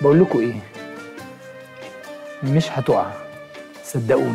بقول لكم ايه مش هتقع صدقوني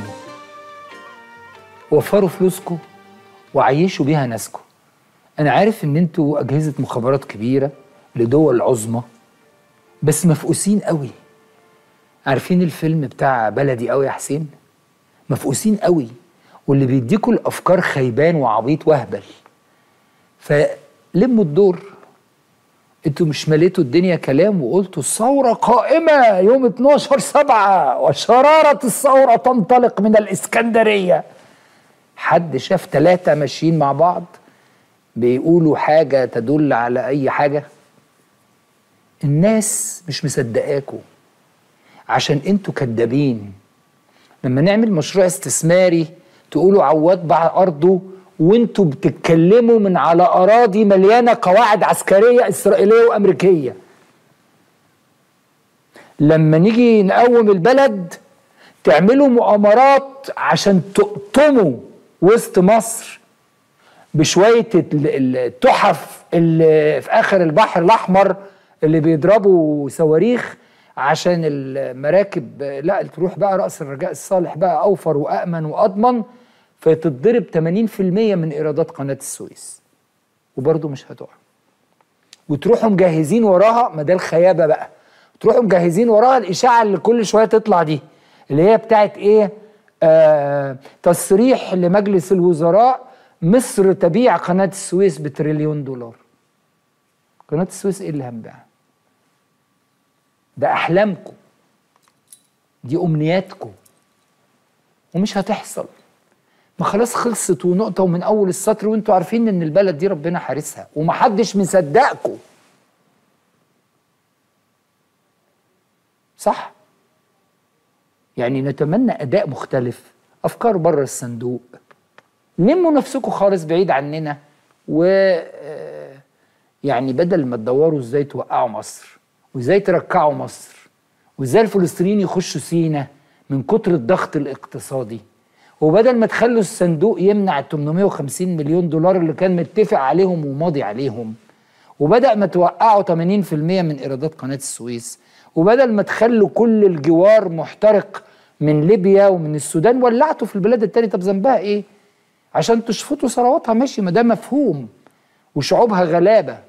وفروا فلوسكم وعيشوا بيها ناسكم انا عارف ان انتوا اجهزه مخابرات كبيره لدول عظمى بس مفقوسين قوي عارفين الفيلم بتاع بلدي قوي يا حسين مفقوسين قوي واللي بيديكوا الافكار خيبان وعبيط وهبل فلموا الدور انتوا مش مليتوا الدنيا كلام وقلتوا الثورة قائمة يوم 12 سبعة وشرارة الثورة تنطلق من الإسكندرية حد شاف ثلاثة ماشيين مع بعض بيقولوا حاجة تدل على أي حاجة الناس مش مصدقاكوا عشان انتوا كدابين لما نعمل مشروع استثماري تقولوا عواد باع أرضه وانتوا بتتكلموا من على اراضي مليانه قواعد عسكريه اسرائيليه وامريكيه لما نيجي نقوم البلد تعملوا مؤامرات عشان تقطموا وسط مصر بشويه التحف اللي في اخر البحر الاحمر اللي بيضربوا صواريخ عشان المراكب لا تروح بقى راس الرجاء الصالح بقى اوفر وامن واضمن فتتضرب 80% من ايرادات قناه السويس وبرضه مش هتقع وتروحوا مجهزين وراها ما ده الخيابه بقى تروحوا مجهزين وراها الاشاعه اللي كل شويه تطلع دي اللي هي بتاعت ايه آه تصريح لمجلس الوزراء مصر تبيع قناه السويس بتريليون دولار قناه السويس ايه اللي هنبيعها ده احلامكم دي امنياتكم ومش هتحصل ما خلاص خلصت ونقطه ومن اول السطر وانتوا عارفين ان البلد دي ربنا حارسها ومحدش مصدقكم صح يعني نتمنى اداء مختلف افكار بره الصندوق لموا نفسكم خالص بعيد عننا و يعني بدل ما تدوروا ازاي توقعوا مصر وازاي تركعوا مصر وازاي الفلسطينيين يخشوا سينا من كتر الضغط الاقتصادي وبدل ما تخلوا الصندوق يمنع ال 850 مليون دولار اللي كان متفق عليهم وماضي عليهم وبدأ ما توقعوا 80% من ايرادات قناة السويس وبدل ما تخلوا كل الجوار محترق من ليبيا ومن السودان ولعتوا في البلاد التانية طب ذنبها ايه؟ عشان تشفطوا ثرواتها ماشي ما ده مفهوم وشعوبها غلابه